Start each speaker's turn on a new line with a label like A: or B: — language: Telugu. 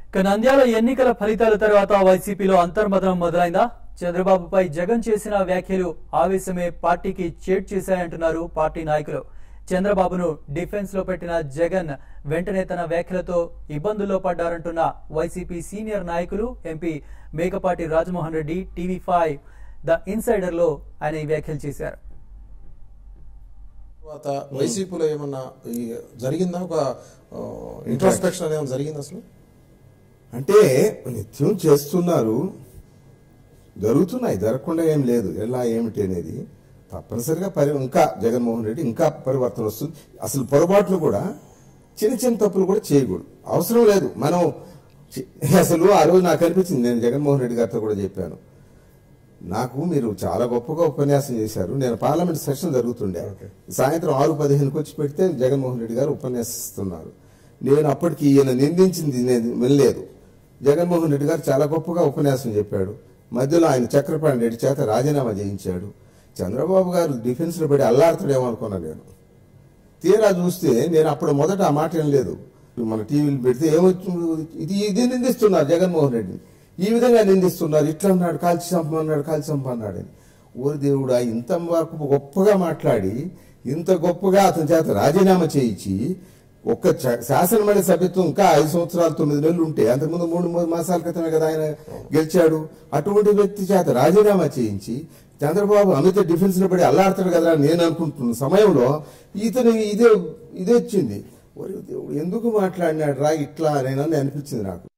A: ఇక నంద్యాల ఎన్నికల ఫలితాల తర్వాత వైసీపీలో అంతర్మదనం మొదలైందా చంద్రబాబుపై జగన్ చేసిన వ్యాఖ్యలు ఆవేశమే పార్టీకి చేట్ చేశాయంటున్నారు పార్టీ నాయకులు చంద్రబాబును డిఫెన్స్ లో పెట్టిన జగన్ వెంటనే తన వ్యాఖ్యలతో ఇబ్బందుల్లో పడ్డారంటున్న వైసీపీ సీనియర్ నాయకులు MP Mekapati Rajamohan Reddy TV five the insider లో ఆయన ఈ వ్యాఖ్యలు చేశారు
B: తర్వాత వైసీపీలో ఏమన్నా ఈ జరిగిందా ఒక ఇంట్రోస్పెక్షన్ అనేది జరిగింది అసలు
C: అంటే నిత్యం చేస్తున్నారు జరుగుతున్నాయి జరగకుండా ఏం లేదు ఎలా ఏమిటి అనేది తప్పనిసరిగా పరి ఇంకా జగన్మోహన్ రెడ్డి ఇంకా పరివర్తన వస్తుంది అసలు పొరపాట్లు కూడా చిన్న చిన్న తప్పులు కూడా చేయకూడదు అవసరం లేదు మనం చి- అసలు ఆ రోజు నాకు అనిపించింది నేను జగన్మోహన్ రెడ్డి గారితో కూడా చెప్పాను నాకు మీరు చాలా గొప్పగా ఉపన్యాసం చేశారు నేను పార్లమెంట్ సెషన్ జరుగుతుండే సాయంత్రం ఆరు పదిహేనుకి వచ్చి పెడితే జగన్మోహన్ రెడ్డి గారు ఉపన్యాసిస్తున్నారు నేను అప్పటికి ఈయన నిందించింది నేను వినలేదు జగన్మోహన్ రెడ్డి గారు చాలా గొప్పగా ఉపన్యాసం చెప్పాడు మధ్యలో ఆయన చక్రపాణి రెడ్డి చేత రాజీనామా చేయించాడు చంద్రబాబు గారు డిఫెన్స్ లో పడి అల్లాడుతాడేమో అనుకున్నా నేను తీరా చూస్తే నేను అప్పుడు మొదట ఆ మాట ఏం లేదు మన టీవీలు పెడితే ఏమొచ్చింది ఇది ఇది నిందిస్తున్నారు జగన్మోహన్ రెడ్డిని ఈ విధంగా నిందిస్తున్నారు ఇట్లా అన్నాడు కాల్చి చంపమన్నాడు కాల్చి చంపన్నాడు అని ఓరి దేవుడా ఇంత వరకు గొప్పగా మాట్లాడి ఇంత గొప్పగా అతని చేత రాజీనామా చేయించి ఒక్క చ- శాసనమండలి సభ్యత్వం ఇంకా ఐదు సంవత్సరాలు తొమ్మిది నెలలు ఉంటే అంతకుముందు మూడు మూడు మాసాల క్రితమే కదా ఆయన గెలిచాడు అటువంటి వ్యక్తి చేత రాజీనామా చేయించి చంద్రబాబు అమిత డిఫెన్స్ లో పడి అల్లాడతాడు కదా అని నేను అనుకుంటున్న సమయంలో ఇతను ఇదే ఇదే వచ్చింది ఒరే దేవుడు ఎందుకు మాట్లాడినాడు రా ఇట్లా అని అనిపించింది నాకు